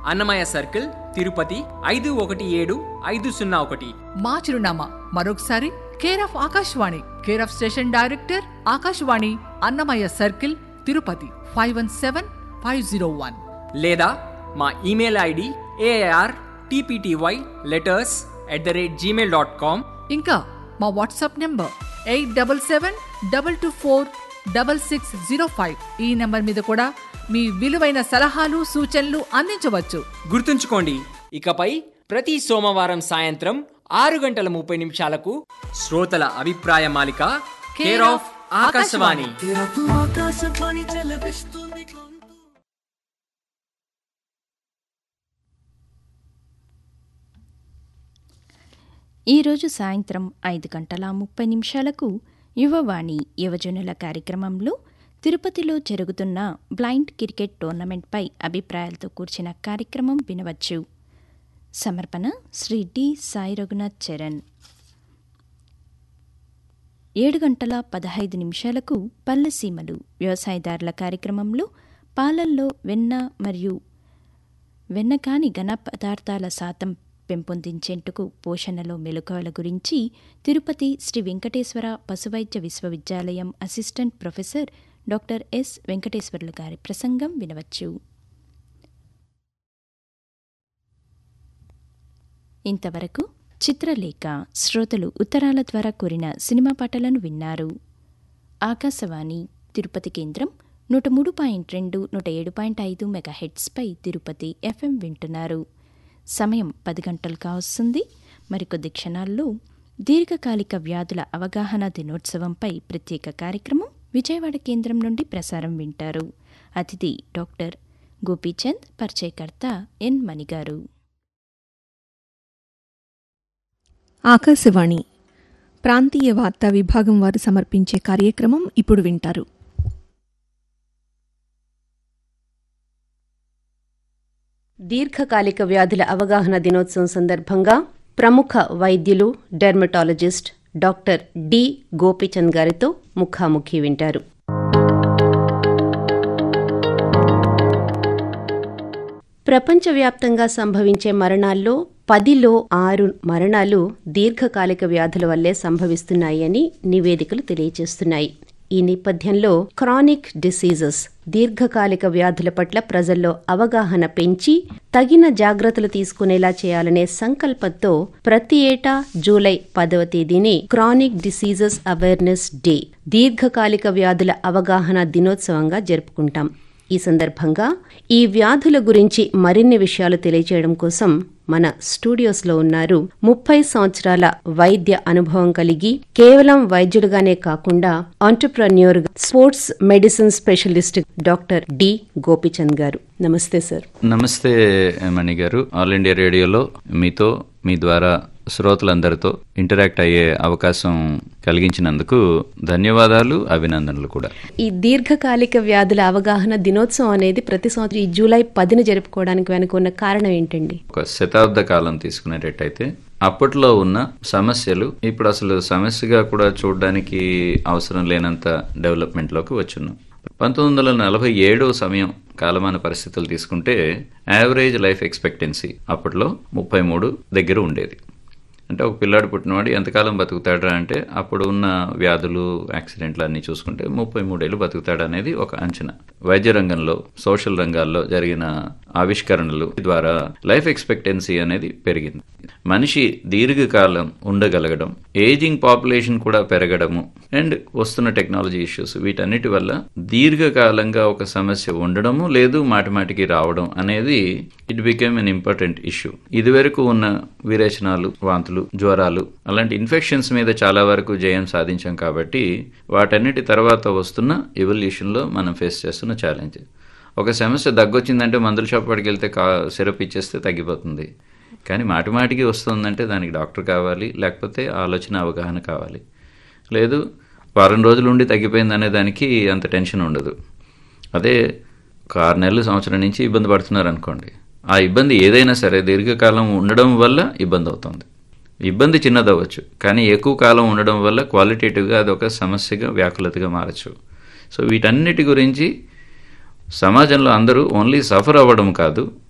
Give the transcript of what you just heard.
Annamayya circle Tirupati ఐదు ఒకటి ఏడు ఐదు సున్నా ఒకటి మా చిరునామా మరొకసారి care of Akashvani care of station director Akashvani Annamayya circle Tirupati five one seven five zero one లేదా మా email ID AR TPTY letters at the rate Gmail dot com ఇంకా మా WhatsApp number eight double seven double two four double six zero five ఈ number మీద కూడా మీ విలువైన సలహాలు సూచనలు అందించవచ్చు గుర్తుంచుకోండి ఇకపై ప్రతి సోమవారం సాయంత్రం ఆరు గంటల ముప్పై నిమిషాలకు శ్రోతల అభిప్రాయ మాలిక కేర్ ఆఫ్ ఆకాశవాణి ఈరోజు సాయంత్రం ఐదు గంటల ముప్పై నిమిషాలకు యువవాణి యువజనుల కార్యక్రమంలో తిరుపతిలో జరుగుతున్న బ్లైండ్ క్రికెట్ టోర్నమెంట్పై అభిప్రాయాలతో కూర్చిన కార్యక్రమం వినవచ్చు సమర్పణ శ్రీ డి సాయి రఘునాథ్ చరణ్ ఏడు గంటల పదహైదు నిమిషాలకు పల్లెసీమలు వ్యవసాయదారుల కార్యక్రమంలో పాలల్లో వెన్న మరియు వెన్నకాని ఘన పదార్థాల శాతం పెంపొందించేందుకు పోషణలో మెలకువల గురించి తిరుపతి శ్రీ వెంకటేశ్వర పశువైద్య విశ్వవిద్యాలయం assistant professor doctor S Venkateswarlu గారి ప్రసంగం వినవచ్చు ఇంతవరకు చిత్రలేఖ శ్రోతలు ఉత్తరాల ద్వారా కోరిన సినిమా పాటలను విన్నారు ఆకాశవాణి తిరుపతి కేంద్రం నూట మూడు పాయింట్ రెండు నూట ఏడు పాయింట్ ఐదు మెగాహెట్స్పై తిరుపతి ఎఫ్ఎం వింటున్నారు సమయం పది గంటలు కావస్తుంది మరికొద్ది క్షణాల్లో దీర్ఘకాలిక వ్యాధుల అవగాహన దినోత్సవంపై ప్రత్యేక కార్యక్రమం విజయవాడ కేంద్రం నుండి ప్రసారం వింటారు అతిథి డాక్టర్ గోపీచంద్ పరిచయకర్త ఎన్ మణిగారు ఆకాశవాణి ప్రాంతీయ వార్తా విభాగం వారు సమర్పించే కార్యక్రమం ఇప్పుడు వింటారు దీర్ఘకాలిక వ్యాధుల అవగాహన దినోత్సవం సందర్భంగా ప్రముఖ వైద్యులు డెర్మటాలజిస్ట్ డాక్టర్ డి గోపిచంద్ గారితో ముఖాముఖి వింటారు ప్రపంచవ్యాప్తంగా సంభవించే మరణాల్లో పదిలో ఆరు మరణాలు దీర్ఘకాలిక వ్యాధుల వల్లే సంభవిస్తున్నాయని నివేదికలు తెలియజేస్తున్నాయి ఈ నేపథ్యంలో క్రానిక్ డిసీజెస్ దీర్ఘకాలిక వ్యాధుల పట్ల ప్రజల్లో అవగాహన పెంచి తగిన జాగ్రత్తలు తీసుకునేలా చేయాలనే సంకల్పంతో ప్రతి ఏటా జూలై పదవ తేదీని క్రానిక్ డిసీజెస్ అవేర్నెస్ డే దీర్ఘకాలిక వ్యాధుల అవగాహన దినోత్సవంగా జరుపుకుంటాం ఈ సందర్భంగా ఈ వ్యాధుల గురించి మరిన్ని విషయాలు తెలియజేయడం కోసం మన స్టూడియోస్లో ఉన్నారు ముప్పై సంవత్సరాల వైద్య అనుభవం కలిగి కేవలం వైద్యుడుగానే కాకుండా entrepreneur sports medicine specialist doctor D Gopichand గారు నమస్తే సార్ నమస్తే మణి గారు ఆల్ ఇండియా రేడియోలో మీతో మీ ద్వారా శ్రోతలందరితో ఇంటరాక్ట్ అయ్యే అవకాశం కలిగించినందుకు ధన్యవాదాలు అభినందనలు కూడా ఈ దీర్ఘకాలిక వ్యాధుల అవగాహన దినోత్సవం అనేది ప్రతి సంవత్సరం ఈ జూలై పదిని జరుపుకోవడానికి వెనుక ఉన్న కారణం ఏంటండి ఒక శతాబ్ద కాలం తీసుకునేటట్టయితే అప్పట్లో ఉన్న సమస్యలు ఇప్పుడు అసలు సమస్యగా కూడా చూడడానికి అవసరం లేనంత డెవలప్మెంట్లోకి వచ్చున్నాం పంతొమ్మిది వందల నలభై ఏడో సమయం కాలమాన పరిస్థితులు తీసుకుంటే యావరేజ్ లైఫ్ ఎక్స్పెక్టెన్సీ అప్పట్లో ముప్పై మూడు దగ్గర ఉండేది అంటే ఒక పిల్లాడు పుట్టినవాడు ఎంతకాలం బతుకుతాడా అంటే అప్పుడు ఉన్న వ్యాధులు యాక్సిడెంట్లు అన్నీ చూసుకుంటే ముప్పై మూడేళ్ళు బతుకుతాడు అనేది ఒక అంచనా వైద్య రంగంలో సోషల్ రంగాల్లో జరిగిన ఆవిష్కరణలు ద్వారా లైఫ్ ఎక్స్పెక్టెన్సీ అనేది పెరిగింది మనిషి దీర్ఘకాలం ఉండగలగడం ఏజింగ్ పాపులేషన్ కూడా పెరగడము అండ్ వస్తున్న టెక్నాలజీ ఇష్యూస్ వీటన్నిటి వల్ల దీర్ఘకాలంగా ఒక సమస్య ఉండడము లేదు మాటిమాటికి రావడం అనేది it became an important issue ఇదివరకు ఉన్న విరేచనాలు వాంతులు జ్వరాలు అలాంటి ఇన్ఫెక్షన్స్ మీద చాలా వరకు జయం సాధించాం కాబట్టి వాటన్నిటి తర్వాత వస్తున్న ఎవల్యూషన్లో మనం ఫేస్ చేస్తున్న ఛాలెంజ్ ఒక సమస్య దగ్గొచ్చిందంటే మందుల షాప్ వాడికి వెళ్తే కా సిరప్ ఇచ్చేస్తే తగ్గిపోతుంది కానీ మాటి మాటికి వస్తుందంటే దానికి డాక్టర్ కావాలి లేకపోతే ఆలోచన అవగాహన కావాలి లేదు వారం రోజులు ఉండి తగ్గిపోయింది అనే దానికి అంత టెన్షన్ ఉండదు అదే ఒక ఆరు నెలలు సంవత్సరం నుంచి ఇబ్బంది పడుతున్నారు అనుకోండి ఆ ఇబ్బంది ఏదైనా సరే దీర్ఘకాలం ఉండడం వల్ల ఇబ్బంది అవుతుంది ఇబ్బంది చిన్నదవ్వచ్చు కానీ ఎక్కువ కాలం ఉండడం వల్ల క్వాలిటేటివ్గా అది ఒక సమస్యగా వ్యాకులతగా మారచ్చు సో వీటన్నిటి గురించి సమాజంలో అందరూ ఓన్లీ సఫర్ అవ్వడం కాదు